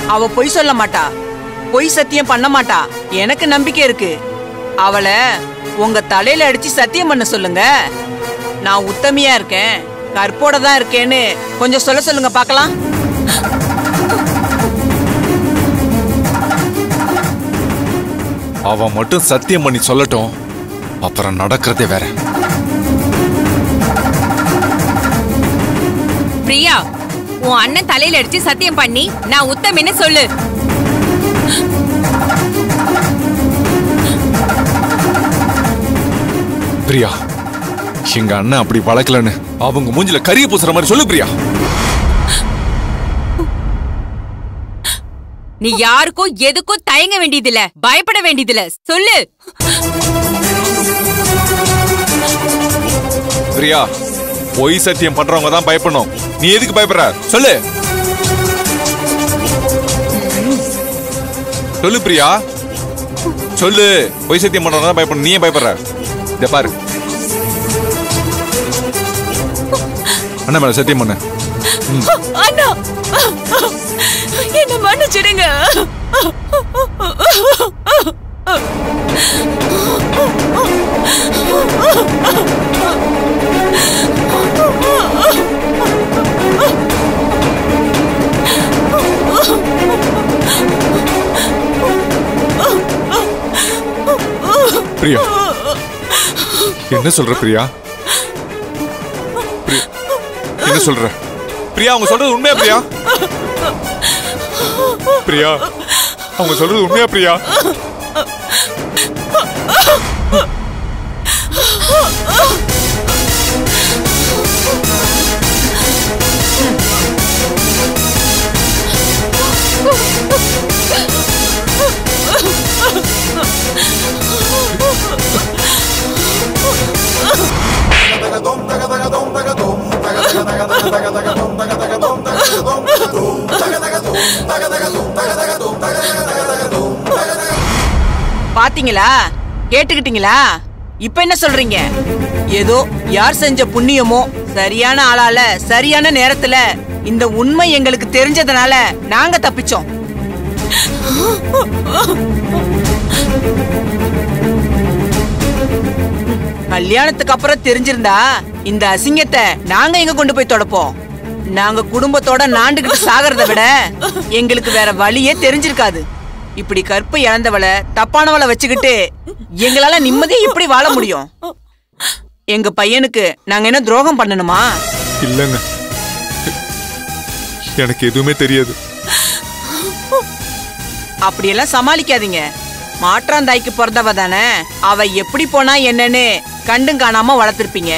அவ பொய் சொல்ல மாட்டா பொய் சத்தியம் பண்ண மாட்டா எனக்கு நம்பிக்கை இருக்கு அவளை உங்க தலையில அடிச்சு சத்தியம் பண்ண சொல்லுங்க நான் உத்தமியா இருக்கேன் கற்போட தான் இருக்கேன்னு கொஞ்சம் சொல்ல சொல்லுங்க பார்க்கலாம் அவன் மட்டும் சத்தியம் பண்ணி சொல்லட்டும் அப்புறம் நடக்கிறதே வேற பிரியா உன் அண்ணன் தலையில அடிச்சு சத்தியம் பண்ணி நான் உத்தமின்னு சொல்லு பிரியா எங்க அண்ணன் அப்படி வளர்க்கலன்னு அவங்க மூஞ்சில கரிய பூசுற மாதிரி சொல்லு பிரியா நீ யாருக்கும் எதுக்கும் தயங்க வேண்டியதில்ல பயப்பட வேண்டியதில்ல சொல்லு பிரியா பொய் சத்தியம் பண்றவங்க தான் பயப்படணும் நீ எதுக்கு பயப்படுற சொல்லு சொல்லு பிரியா சொல்லு பொய் சத்தியம் பண்றவங்க தான் பயப்படணும் நீ ஏன் பயப்படுற இத பாரு அண்ணா மேல சத்தியம் பண்ணு அண்ணா என்ன மன்னிச்சிடுங்க பிரியா என்ன சொல்ற பிரியா பிரியா என்ன சொல்ற பிரியா அவங்க சொல்றது உண்மையா பிரியா பிரியா அவங்க சொல்றது உண்மையா பிரியா பாத்தீங்களா கேட்டுக்கிட்டீங்களா இப்ப என்ன சொல்றீங்க ஏதோ யார் செஞ்ச புண்ணியமோ சரியான ஆளால சரியான நேரத்துல இந்த உண்மை எங்களுக்கு தெரிஞ்சதுனால நாங்க தப்பிச்சோம் கல்யாணத்துக்கு அப்புறம் தெரிஞ்சிருந்தா இந்த அசிங்கத்தை நாங்க எங்க கொண்டு போய் தொடப்போம் நாங்க குடும்பத்தோட நாண்டுகிட்டு சாகிறத விட எங்களுக்கு வேற வழியே தெரிஞ்சிருக்காது இப்படி கற்பு இழந்தவளை தப்பானவளை வச்சுக்கிட்டு எங்களால நிம்மதியா இப்படி வாழ முடியும் எங்க பையனுக்கு நாங்க என்ன துரோகம் பண்ணணுமா இல்லைங்க எனக்கு எதுவுமே தெரியாது அப்படியெல்லாம் சமாளிக்காதீங்க மாற்றாந்தாய்க்கு பிறந்தவ தானே அவ எப்படி போனா என்னன்னு கண்டும் காணாம வளர்த்திருப்பீங்க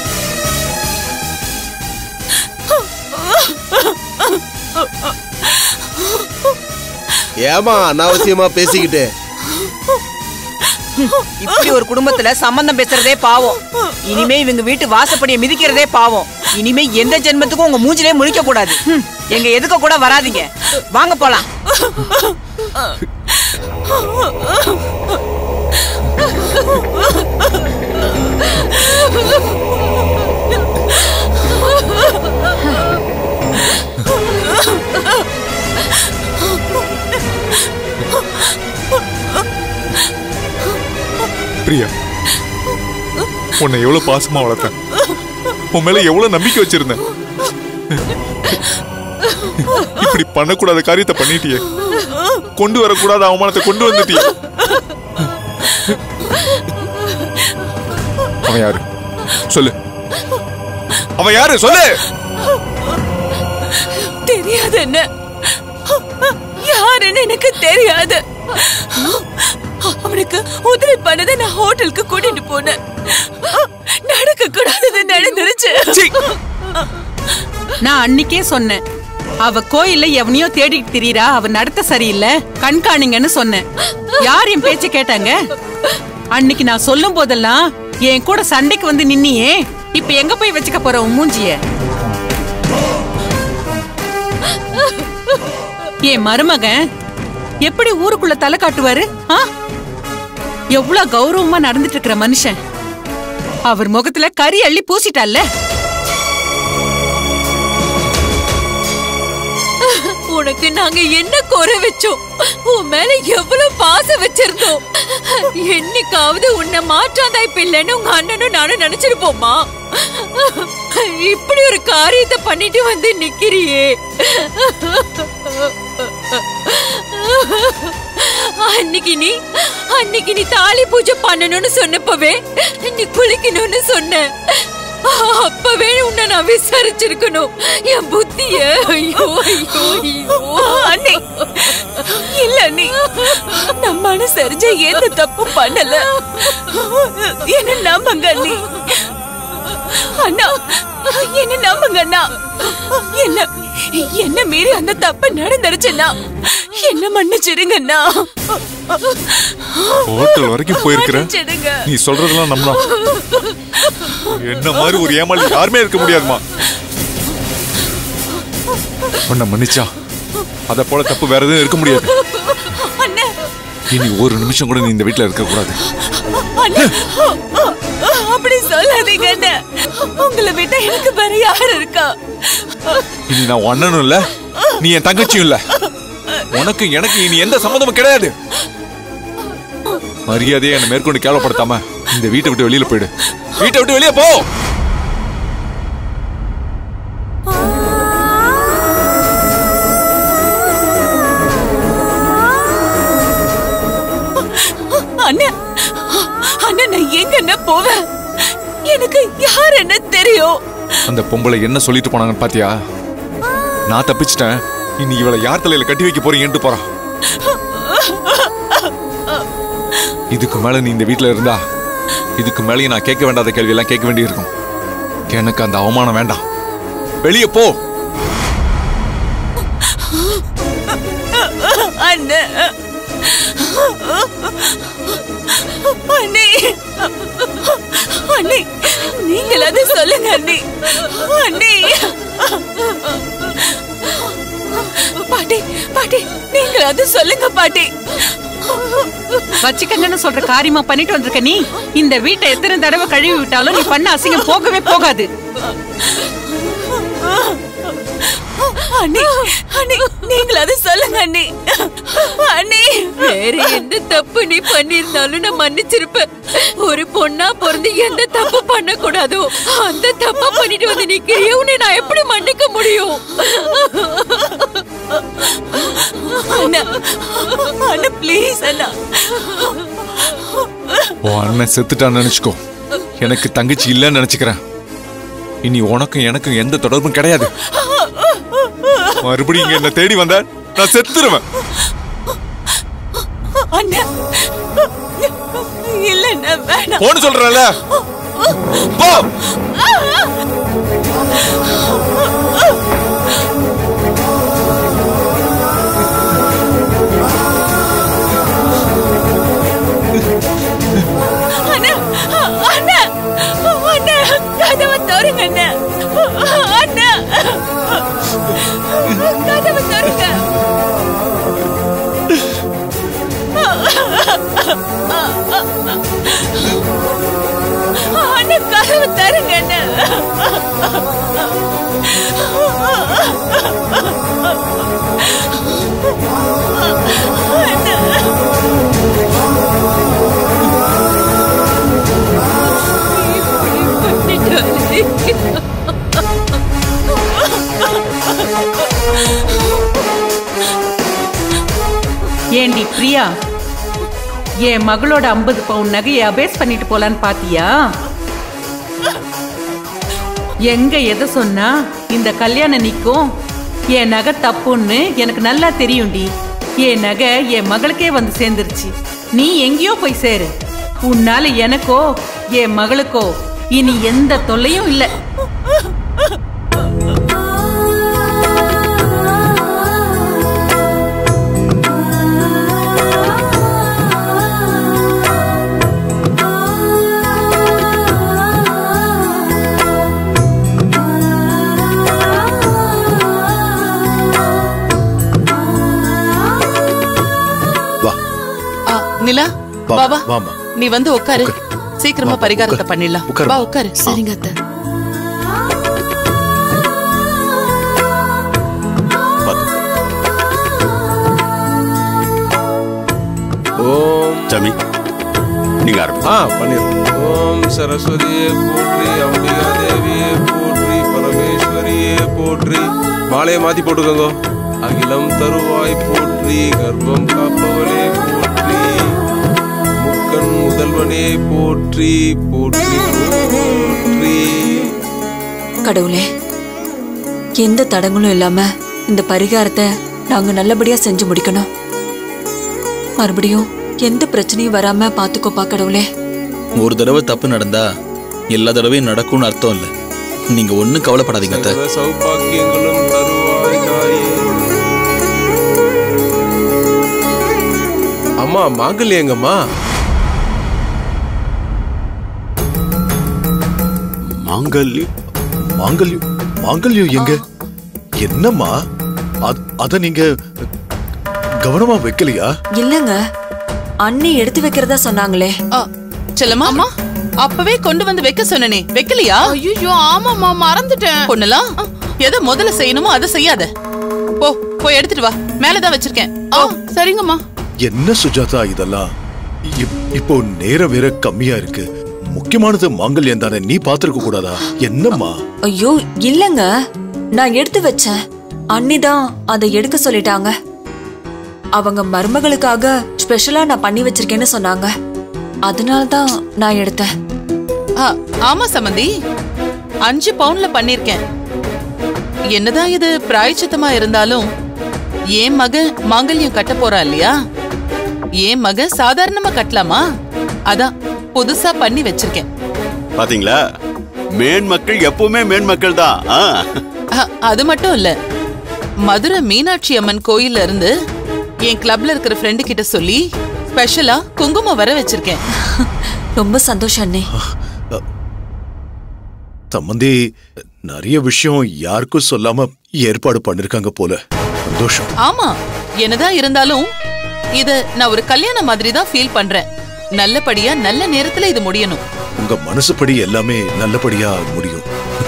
ஏமா அனாவசியமா பேசிக்கிட்டு இப்படி ஒரு குடும்பத்துல சம்பந்தம் பேசுறதே பாவம் இனிமே இவங்க வீட்டு வாசப்படியை மிதிக்கிறதே பாவம் இனிமே எந்த ஜென்மத்துக்கும் உங்க மூஞ்சிலே முழிக்க கூடாது ஹம், எங்க எதுக்க கூட வராதீங்க வாங்க போலாம் பிரியா உன்னை எவ்வளவு பாசமா வளர்த்தேன் உன் மேல எவ்வளவு நம்பிக்கை வச்சிருந்தேன் இப்படி பண்ணக்கூடாத காரியத்தை பண்ணிட்டியே கொண்டு வரக்கூடாத அவமானத்தை கொண்டு வந்துட்டியே அவன் யாரு சொல்லு அவன் யாரு சொல்லு தெரியாது என்ன யாருன்னு எனக்கு தெரியாது அவனுக்கு உதவி பண்ணதை நான் ஹோட்டலுக்கு கூட்டிட்டு போனேன் நடக்க கூடாதது நடந்துருச்சு சீ! நான் அன்னிக்கே சொன்னேன் அவ கோயில்ல எவனையோ தேடிட்டு திரியறா அவ நடத்த சரியில்லை கண்காணிங்கன்னு சொன்னேன் யார் என் பேச்ச கேட்டாங்க அன்னைக்கு நான் சொல்லும் போதெல்லாம் என் கூட சண்டைக்கு வந்து நின்னியே இப்ப எங்க போய் வச்சுக்க போற உன் மூஞ்சிய என் மருமகன் எப்படி ஊருக்குள்ள தலை காட்டுவாரு ஆ? எவ்வளவு கௌரவமா நடந்துட்டு இருக்கிற மனுஷன் அவர் முகத்துல கறி அள்ளி பூசிட்டால்ல உனக்கு நாங்க என்ன குறை வச்சோம் உன் மேல எவ்வளவு பாசம் வச்சிருந்தோம் என்னைக்காவது உன்னை மாற்றாந்தாய் பிள்ளைன்னு உங்க அண்ணனும் நானும் நினைச்சிருப்போமா இப்படி ஒரு காரியத்தை பண்ணிட்டு வந்து நிக்கிறியே அன்னைக்கு நீ அன்னைக்கு நீ தாலி பூஜை பண்ணணும்னு சொன்னப்பவே நீ குளிக்கணும்னு சொன்ன அப்பவே உன்னை நான் விசாரிச்சிருக்கணும் என் புத்திய ஐயோ ஐயோ ஐயோ அண்ணி இல்ல அண்ணி நான் மனசரிஞ்ச எந்த தப்பு பண்ணல என்ன நம்புங்க அண்ணி அண்ணா என்ன நம்புங்க அண்ணா என்ன என்ன மீறி அந்த தப்பு நடந்துருச்சுன்னா என்ன மன்னிச்சிடுங்க அண்ணா ஹோட்டல் வரைக்கும் போயிருக்கிற மன்னிச்சிடுங்க நீ சொல்றதெல்லாம் நம்பலாம் என்ன மாதிரி ஒரு ஏமாளி யாருமே இருக்க முடியாதுமா உன்னை மன்னிச்சா அத போல தப்பு வேற எதுவும் இருக்க முடியாது அண்ணா இனி ஒரு நிமிஷம் கூட நீ இந்த வீட்டுல இருக்க கூடாது அண்ணா அப்படி சொல்லாதீங்க அண்ணா உங்களை விட்டா எனக்கு வேற யார் இருக்கா இனி நான் உன் அண்ணனும் இல்ல நீ என் தங்கச்சியும் இல்ல உனக்கு எனக்கு இனி எந்த சம்மந்தமும் கிடையாது மரியாதையை என்னை மேற்கொண்டு கேவலப்படுத்தாம இந்த வீட்டை விட்டு வெளியில போயிடு வீட்டை விட்டு வெளியே போ அண்ணா அண்ணா நான் எங்க என்ன போவேன் எனக்கு யார் என்ன தெரியும் அந்த பொம்பளை என்ன சொல்லிட்டு போனாங்கன்னு பாத்தியா நான் தப்பிச்சிட்டேன் இனி இவளை யார் தலையில கட்டி வைக்க போறீங்கன்ட்டு போறான் இதுக்கு மேல நீ இந்த வீட்ல இருந்தா இதுக்கு மேலேயும் நான் கேட்க வேண்டாத கேள்வி எல்லாம் கேட்க வேண்டியிருக்கும் எனக்கு அந்த அவமானம் வேண்டாம் வெளியே போ அண்ணா அண்ணே அண்ணே நீங்களாவது சொல்லுங்க அண்ணே அண்ணே பாட்டி பாட்டி நீங்களாவது சொல்லுங்க பாட்டி வச்சுக்கங்கன்னு சொல்ற காரியமா பண்ணிட்டு வந்திருக்க நீ இந்த வீட்டை எத்தனை தடவை கழுவி விட்டாலும் நீ பண்ண அசிங்கம் போகவே போகாது அண்ணே அண்ணே நீங்களாவது சொல்லுங்க அண்ணே அண்ணே வேற எந்த தப்பு நீ பண்ணிருந்தாலும் நான் மன்னிச்சிருப்பேன் ஒரு பொண்ணா பிறந்து எந்த தப்பு பண்ண கூடாதோ அந்த தப்பா பண்ணிட்டு வந்து நிக்கிறிய உன்னை நான் எப்படி மன்னிக்க முடியும் அண்ணா அண்ணா ப்ளீஸ் அண்ணா உன் அண்ணன் செத்துட்டான்னு நினைச்சுக்கோ எனக்கு தங்கச்சி இல்லைன்னு நினைச்சுக்கிறேன் இனி உனக்கும் எனக்கும் எந்த தொடர்பும் கிடையாது மறுபடியும் இங்க என்ன தேடி வந்த நான் செத்துருவேன் அண்ணா இல்ல அண்ணா வேணாம் போன்னு சொல்றேன்ல போ அண்ணா அண்ணா அண்ணா கதவை தருங்க அண்ணா அண்ணா கதவை தருங்க அண்ணா கதவை தருங்க அண்ணா ஏண்டி பிரியா என் மகளோட ஐம்பது பவுன் நகையை அபேஸ் பண்ணிட்டு போலான்னு பாத்தியா எங்க எதை சொன்னா இந்த கல்யாணம் நிக்கும் என் நகை தப்புன்னு எனக்கு நல்லா தெரியும்டி என் நகை என் மகளுக்கே வந்து சேர்ந்துருச்சு நீ எங்கேயோ போய் சேரு உன்னால எனக்கோ என் மகளுக்கோ இனி எந்த தொல்லையும் இல்லை வா ஆ, நிலா வா, வா வா வாம்மா. நீ வந்து உட்காரு சீக்கிரமா வா, பரிகாரத்தை உட்காரு. பண்ணிடலாம் உட்காரு. வா உட்காரு சரிங்க அத்தை பாத்து. நீங்க ஆரம்பிங்க ஆ பண்ணிடுறேன் ஓம் சரஸ்வதியே போற்றி அம்பிகா தேவியே போற்றி பரமேஸ்வரியே போற்றி மாலையை மாத்தி போட்டுக்கோங்க அகிலம் தருவாய் போற்றி கர்ப்பம் காப்பவளே போற்றி முக்கண் முதல்வனே போற்றி போற்றி போற்றி கடவுளே எந்த தடங்களும் இல்லாம இந்த பரிகாரத்தை நாங்க நல்லபடியா செஞ்சு முடிக்கணும் மறுபடியும் எந்த பிரச்சனையும் வராம பாத்துக்கோப்பா கடவுளே ஒரு தடவை தப்பு நடந்தா எல்லா தடவையும் நடக்கும்னு அர்த்தம் இல்லை நீங்க ஒன்றும் கவலைப்படாதீங்க அத்தை சகல சௌபாக்கியங்களும் தருவாய் தாயே அம்மா மாங்கல்யம் எங்கம்மா மாங்கல்யம் மாங்கல்யம் மாங்கல்யம் எங்க என்னம்மா அத- அத நீங்க கவனமா வைக்கலையா இல்லங்க அண்ணி எடுத்து வைக்கிறதா சொன்னாங்களே ஆ, செல்லம்மா அம்மா அப்பவே கொண்டு வந்து வைக்க சொன்னனே வைக்கலையா ஐயோ ஆமாம்மா மறந்துட்டேன் பொண்ணுலாம் எதை முதல்ல செய்யணுமோ அதை செய்யாத போ போய் எடுத்துட்டு வா மேலதான் வச்சிருக்கேன் ஆ சரிங்கம்மா என்ன சுஜாதா இதெல்லாம் இப்- இப்போ நேரம் வேற கம்மியா இருக்கு முக்கியமானது மாங்கல்யம் தானே நீ பாத்திருக்க கூடாதா என்னம்மா ஐயோ இல்லங்க நான் எடுத்து வச்சேன் அண்ணி தான் அதை எடுக்க சொல்லிட்டாங்க அவங்க மருமகளுக்காக ஸ்பெஷலா நான் பண்ணி வச்சிருக்கேன்னு சொன்னாங்க அதனால தான் நான் எடுத்தேன் ஆ, ஆமா சம்மந்தி அஞ்சு பவுன்ல பண்ணிருக்கேன் என்னதான் இது பிராயச்சித்தமா இருந்தாலும் என் மக மாங்கல்யம் கட்ட போறா இல்லையா என் மக சாதாரணமா கட்டலாமா அதான் புதுசா பண்ணி வச்சிருக்கேன் பாத்தீங்களா மேன் மக்கள் எப்பவுமே மேன் மக்கள் தான் ஆ. அ, அது மட்டும் இல்ல மதுரை மீனாட்சி அம்மன் கோயில்ல இருந்து என் கிளப்ல இருக்கிற ஃப்ரெண்டு கிட்ட சொல்லி ஸ்பெஷலா குங்குமம் வர வச்சிருக்கேன் ரொம்ப சந்தோஷம் அண்ணே சம்மந்தி நிறைய விஷயம் யாருக்கும் சொல்லாம ஏற்பாடு பண்ணிருக்காங்க போல சந்தோஷம் ஆமா என்னதான் இருந்தாலும் இத நான் ஒரு கல்யாணம் மாதிரி தான் ஃபீல் பண்றேன் நல்லபடியா நல்ல நேரத்துல இது முடியணும் உங்க மனசுப்படி எல்லாமே நல்லபடியா முடியும்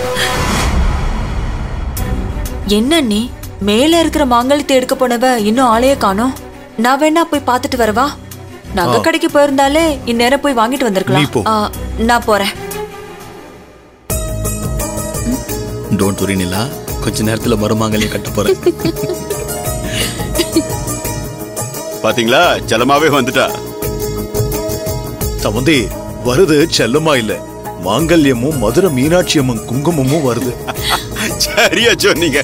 என்ன நீ மேல இருக்கிற மாங்கல்யத்தை எடுக்க போனவ இன்னும் ஆளையே காணோம் நான் வேணா போய் பார்த்துட்டு வரவா நகை கடைக்கு போயிருந்தாலே இந்நேரம் போய் வாங்கிட்டு நீ வந்திருக்கலாம் போ. ஆ, நான் போறேன் டோன்ட் வரி நிலா கொஞ்ச நேரத்துல மருமாங்கல்யம் கட்ட போறேன் பாத்தீங்களா செல்லமாவே வந்துட்டா சம்மந்தி வருது செல்லமா இல்ல மாங்கல்யமும் மதுரை மீனாட்சி அம்மன் குங்குமமும் வருது சரியா சொன்னீங்க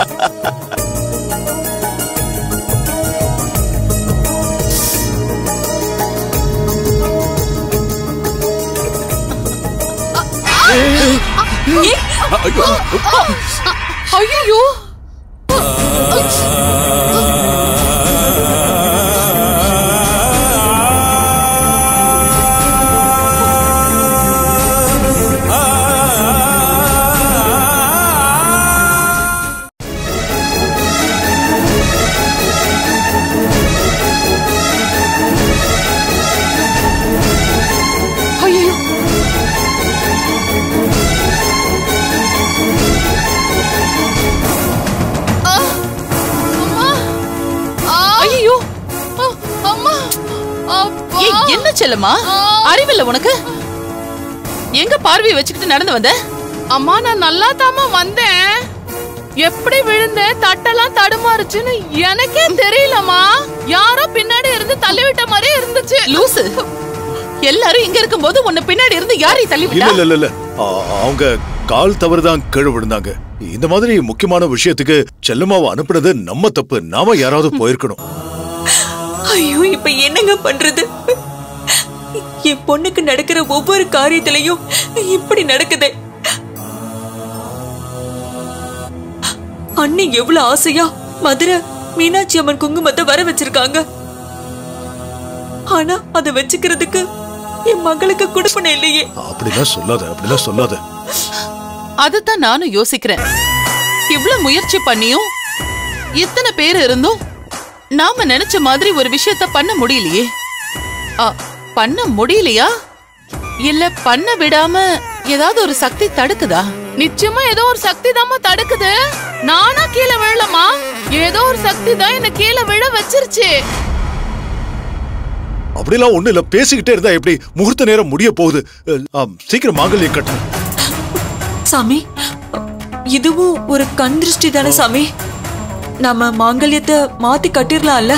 ஐயோ ஐயோ ஐயோ அம்மா அப்பா ஏய் என்ன செல்லம்மா அறிவில்ல உனக்கு எங்க பார்வையை வச்சுக்கிட்டு நடந்து வந்த அம்மா நான் நல்லா தாமா வந்தேன் எப்படி விழுந்தேன் தட்டெல்லாம் தடுமாறுச்சுன்னு எனக்கே தெரியலம்மா யாரோ பின்னாடி இருந்து தள்ளி விட்ட மாதிரி இருந்துச்சு லூசு எல்லாரும் இங்க இருக்கும்போது உன்னை பின்னாடி இருந்து யாரையும் தள்ளி இல்ல விட்டா இல்ல இல்ல இல்ல ஆ- அவங்க கால் தவறுதான் கீழே விழுந்தாங்க இந்த மாதிரி முக்கியமான விஷயத்துக்கு செல்லம்மாவை அனுப்புனது நம்ம தப்பு நாம யாராவது போயிருக்கணும் ஐயோ இப்ப என்னங்க பண்றது என் பொண்ணுக்கு நடக்கிற ஒவ்வொரு காரியத்திலையும் இப்படி நடக்குதே அண்ணி எவ்வளவு ஆசையா மதுரை மீனாட்சி அம்மன் குங்குமத்தை வர வச்சிருக்காங்க ஆனா அதை வச்சுக்கிறதுக்கு என் மகளுக்கு கொடுப்பன இல்லையே அப்படிலாம் சொல்லாத அப்படிலாம் சொல்லாத அதுதான் நானும் யோசிக்கிறேன் இவ்ளோ முயற்சி பண்ணியும் இத்தனை பேர் இருந்தும் நாம நினைச்ச மாதிரி ஒரு விஷயத்த பண்ண முடியலையே ஆ, பண்ண முடியலையா இல்ல பண்ண விடாம ஏதாவது ஒரு சக்தி தடுக்குதா நிச்சயமா ஏதோ ஒரு சக்தி தாம்மா தடுக்குது நானா கீழே விழலமா ஏதோ ஒரு சக்தி தான் என்ன கீழே விழ வச்சிருச்சு அப்படிலாம் ஒண்ணு இல்ல பேசிக்கிட்டே இருந்தா எப்படி முகூர்த்த நேரம் முடிய போகுது அஹ், ஆம், சீக்கிரம் மாங்கல்யம் கட்டு சாமி இதுவும் ஒரு கண் திருஷ்டி தானே சாமி நம்ம மாங்கல்யத்தை மாத்தி கட்டிடலாம்ல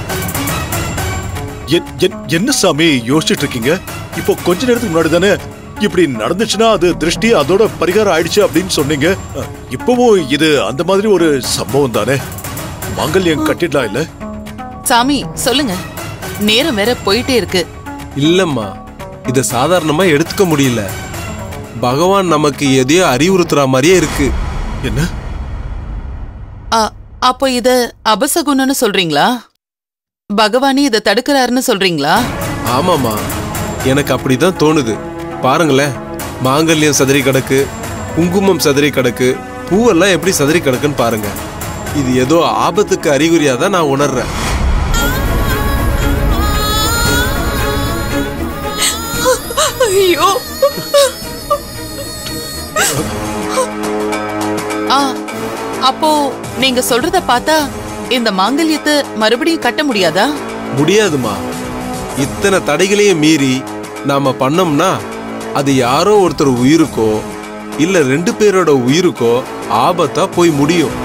என்- என்- என்ன சாமி யோசிச்சுட்டு இருக்கீங்க இப்போ கொஞ்ச நேரத்துக்கு முன்னாடி தானே இப்படி நடந்துச்சுன்னா அது திருஷ்டி அதோட பரிகாரம் ஆயிடுச்சு அப்படின்னு சொன்னீங்க அஹ், இப்பவும் இது அந்த மாதிரி ஒரு சம்பவம் தானே மாங்கல்யம் கட்டிடலாம் இல்ல சாமி சொல்லுங்க நேரம் வேற போயிட்டே இருக்கு இல்லம்மா இத சாதாரணமா எடுத்துக்க முடியல பகவான் நமக்கு எதையோ அறிவுறுத்துற மாதிரியே இருக்கு என்ன அ, அப்போ இத அபசகுணன்னு சொல்றீங்களா பகவானே இத தடுக்கிறாருன்னு சொல்றீங்களா ஆமாமா எனக்கு அப்படிதான் தோணுது பாருங்களேன் மாங்கல்யம் சதுரி கிடக்கு குங்குமம் சதுரி கிடக்கு பூவெல்லாம் எப்படி சதுரி கிடக்குன்னு பாருங்க இது ஏதோ ஆபத்துக்கு அறிகுறியா தான் நான் உணர்றேன் ஐயோ ஆ அப்போ நீங்க சொல்றத பார்த்தா இந்த மாங்கல்யத்தை மறுபடியும் கட்ட முடியாதா முடியாதுமா இத்தனை தடைகளையும் மீறி நாம பண்ணோம்னா அது யாரோ ஒருத்தர் உயிருக்கோ இல்ல ரெண்டு பேரோட உயிருக்கோ ஆபத்தா போய் முடியும்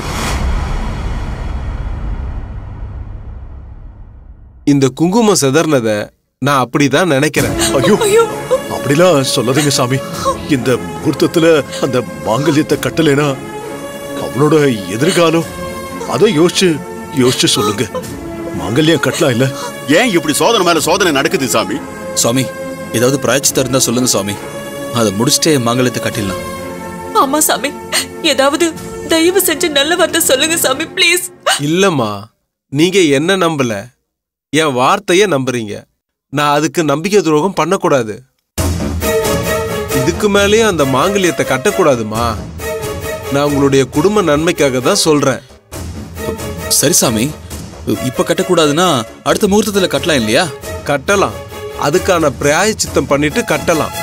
இந்த குங்குமம் செதர்னத நான் அப்படிதான் நினைக்கிறேன் ஐயோ அப்படிலாம் சொல்லாதீங்க சாமி இந்த முகூர்த்தத்துல அந்த மாங்கல்யத்தை கட்டலைனா அவளோட எதிர்காலம் அதை யோசிச்சு யோசிச்சு சொல்லுங்க மாங்கல்யம் கட்டலாம் இல்ல ஏன் இப்படி சோதனை மேல சோதனை நடக்குது சாமி சுவாமி ஏதாவது பிராய்ச்சித்தம் இருந்தா சொல்லுங்க சுவாமி அதை முடிச்சுட்டே மங்களத்தை கட்டிடலாம் ஆமா சாமி ஏதாவது தயவு செஞ்சு நல்ல வார்த்தை சொல்லுங்க சாமி ப்ளீஸ் இல்லம்மா நீங்க என்ன நம்பல என் வார்த்தைய நம்புறீங்க நான் அதுக்கு நம்பிக்கை துரோகம் பண்ணக்கூடாது இதுக்கு மேலேயும் அந்த மாங்கல்யத்தை கட்டக்கூடாதுமா நான் உங்களுடைய குடும்ப நன்மைக்காக தான் சொல்றேன் சரி சாமி இப்ப கட்டக்கூடாதுன்னா அடுத்த முகூர்த்தத்துல கட்டலாம் இல்லையா கட்டலாம் அதுக்கான பிராயச்சித்தம் பண்ணிட்டு கட்டலாம்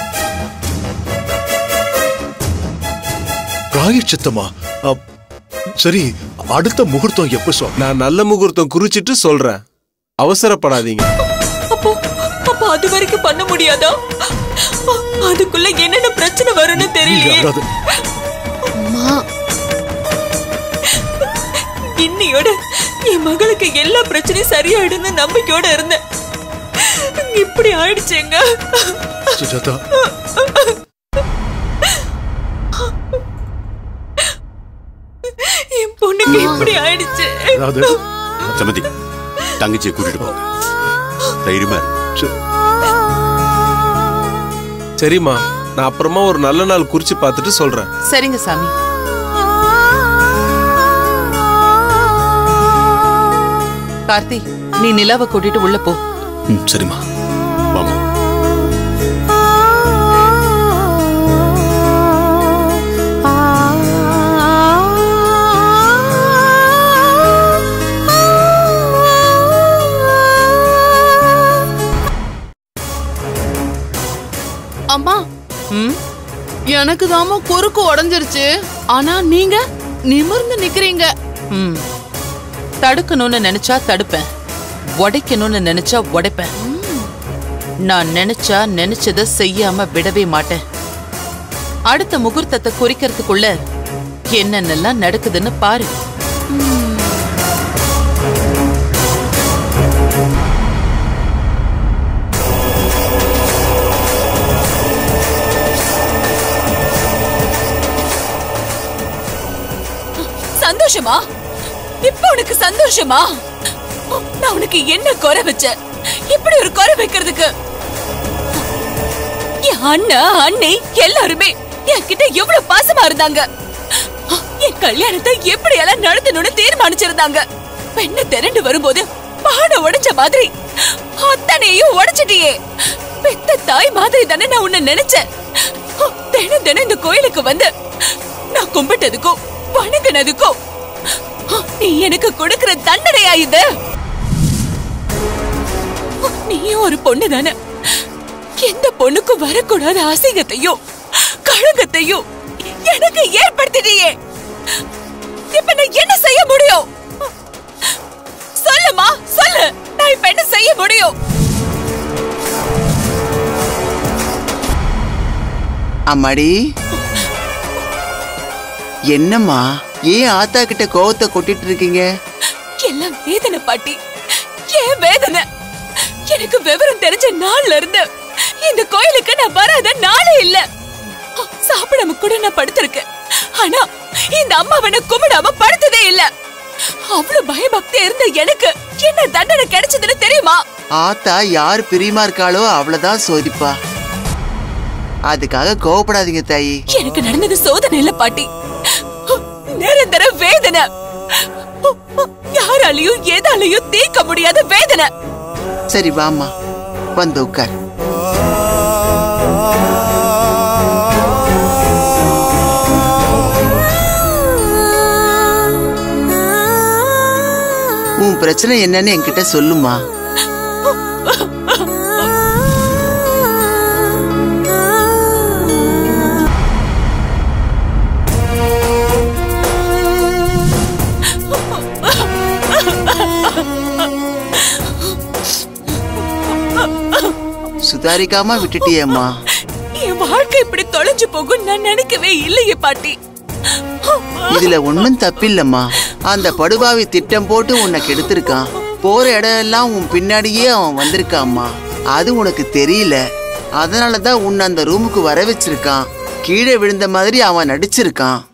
பிராயச்சித்தமா அ, சரி அடுத்த முகூர்த்தம் எப்ப சுவாமி நான் நல்ல முகூர்த்தம் குறிச்சிட்டு சொல்றேன் அவசரப்படாதீங்க அப்போ அப்போ அது வரைக்கும் பண்ண முடியாதா அ- அதுக்குள்ள என்னென்ன பிரச்சனை வரும்னு தெரியலையே யாராவது இன்னையோட என் மகளுக்கு எல்லா பிரச்சனையும் சரியாயிடுன்னு நம்பிக்கையோட இருந்தேன் இப்படி ஆயிடுச்சேங்க சுஜாதா என் பொண்ணுக்கு இப்படி ஆயிடுச்சு அதாவது சமதி தங்கச்சியை கூட்டிட்டு போங்க தைரியமா இரு. சரிம்மா நான் அப்புறமா ஒரு நல்ல நாள் குறிச்சு பார்த்துட்டு சொல்றேன் சரிங்க சாமி கார்த்தி நீ நிலாவை கூட்டிட்டு உள்ள போ ம் சரிம்மா வாம்மா. அம்மா ம் எனக்கு தாமா குறுக்கு உடைஞ்சிருச்சு ஆனா நீங்க நிமிர்ந்து நிக்கிறீங்க ம் தடுக்கணும்னு நினைச்சா தடுப்பேன் உடைக்கணும்னு நினைச்சா உடைப்பேன் நான் நினைச்சா நினைச்சத செய்யாம விடவே மாட்டேன் அடுத்த முகூர்த்தத்தை குறிக்கிறதுக்குள்ள என்னென்னலாம் நடக்குதுன்னு பாரு சந்தோஷமா இப்ப உனக்கு சந்தோஷமா நான் உனக்கு என்ன குறை வச்சேன் இப்படி ஒரு குறை வைக்கிறதுக்கு என் அண்ணா அண்ணி எல்லாருமே என்கிட்ட எவ்வளவு பாசமா இருந்தாங்க என் கல்யாணத்தை எப்படி எல்லாம் நடத்தணும்னு தீர்மானிச்சிருந்தாங்க பெண்ணு திரண்டு வரும்போது பானை உடைச்ச மாதிரி அத்தனையும் உடைச்சிட்டியே பெத்த தாய் மாதிரி தானே நான் உன்னை நினைச்சேன் தினம் தினம் இந்த கோயிலுக்கு வந்து நான் கும்பிட்டதுக்கும் வணங்கினதுக்கும் நீ எனக்கு கொடுக்கிற தண்டனையா இது நீயும் ஒரு பொண்ணு தானே எந்த பொண்ணுக்கும் வரக்கூடாத அசிங்கத்தையும் களங்கத்தையும் எனக்கு ஏற்படுத்திட்டியே இப்ப நான் என்ன செய்ய முடியும் சொல்லுமா சொல்லு நான் இப்ப என்ன செய்ய முடியும் அம்மாடி என்னம்மா ஏன் ஆத்தா கிட்ட கோவத்தை கொட்டிட்டு இருக்கீங்க எல்லாம் வேதனை பாட்டி ஏன் வேதனை எனக்கு விவரம் தெரிஞ்ச நாள்ல இருந்து இந்த கோயிலுக்கு நான் வராத நாளே இல்ல சாப்பிடாம கூட நான் படுத்திருக்கேன் ஆனா இந்த அம்மாவை நான் கும்பிடாம படுத்ததே இல்ல அவ்வளவு பயபக்தி இருந்த எனக்கு என்ன தண்டனை கிடைச்சதுன்னு தெரியுமா ஆத்தா யார் பிரியமா இருக்காளோ அவ்வளவுதான் சோதிப்பா அதுக்காக கோவப்படாதீங்க தாயி எனக்கு நடந்தது சோதனை இல்ல பாட்டி நிரந்தர வேதனை யாராலையும் எதாலையும் தீர்க்க முடியாத வேதனை சரி வாம்மா வந்து உட்கார் உன் பிரச்சனை என்னன்னு என்கிட்ட சொல்லுமா சுதாரிக்காம விட்டுட்டியேம்மா என் வாழ்க்கை இப்படி தொலைஞ்சு போகும் நான் நினைக்கவே இல்லையே பாட்டி இதுல ஒண்ணும் தப்பில்லம்மா அந்த படுபாவி திட்டம் போட்டு உன்னை கெடுத்திருக்கான் போற இடம் எல்லாம் உன் பின்னாடியே அவன் வந்திருக்காம்மா அது உனக்கு தெரியல அதனாலதான் உன்னை அந்த ரூமுக்கு வர வச்சிருக்கான் கீழே விழுந்த மாதிரி அவன் நடிச்சிருக்கான்